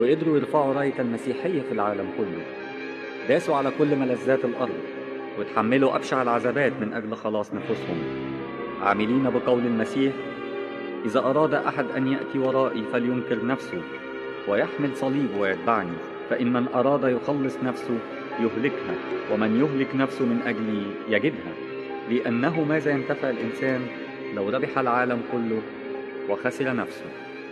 وقدروا يرفعوا راية المسيحية في العالم كله داسوا على كل ملذات الأرض وتحملوا أبشع العذابات من أجل خلاص نفوسهم عاملين بقول المسيح إذا أراد أحد أن يأتي ورائي فلينكر نفسه ويحمل صليب ويتبعني فإن من أراد يخلص نفسه يهلكها ومن يهلك نفسه من أجلي يجدها لأنه ماذا ينتفع الإنسان لو ربح العالم كله وخسر نفسه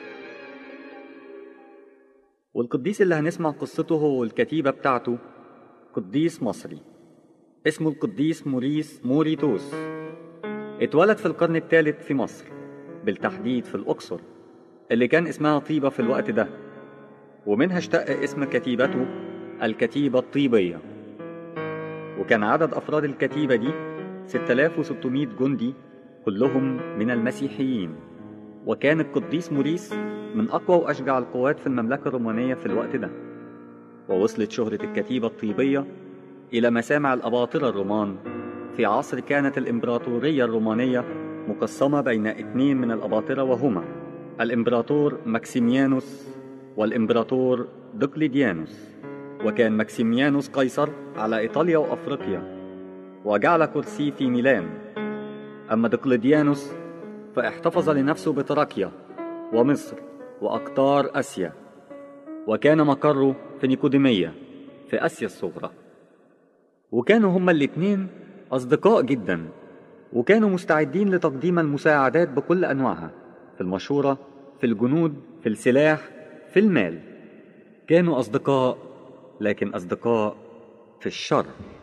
والقديس اللي هنسمع قصته هو الكتيبة بتاعته قديس مصري اسمه القديس موريس موريتوس اتولد في القرن الثالث في مصر بالتحديد في الأقصر اللي كان اسمها طيبة في الوقت ده ومنها اشتق اسم كتيبته الكتيبة الطيبية وكان عدد أفراد الكتيبة دي 6600 جندي كلهم من المسيحيين وكان القديس موريس من أقوى وأشجع القوات في المملكة الرومانية في الوقت ده ووصلت شهرة الكتيبة الطيبية إلى مسامع الأباطرة الرومان في عصر كانت الإمبراطورية الرومانية مقسمة بين اثنين من الأباطرة وهما الإمبراطور ماكسيميانوس والإمبراطور دقليديانوس وكان ماكسيميانوس قيصر على إيطاليا وأفريقيا وجعل كرسي في ميلان أما دقلديانوس فاحتفظ لنفسه بتراكيا ومصر وأقطار آسيا وكان مقره في نيكوديمية في آسيا الصغرى وكانوا هما الاتنين أصدقاء جدا وكانوا مستعدين لتقديم المساعدات بكل أنواعها في المشورة في الجنود في السلاح في المال كانوا أصدقاء لكن أصدقاء في الشر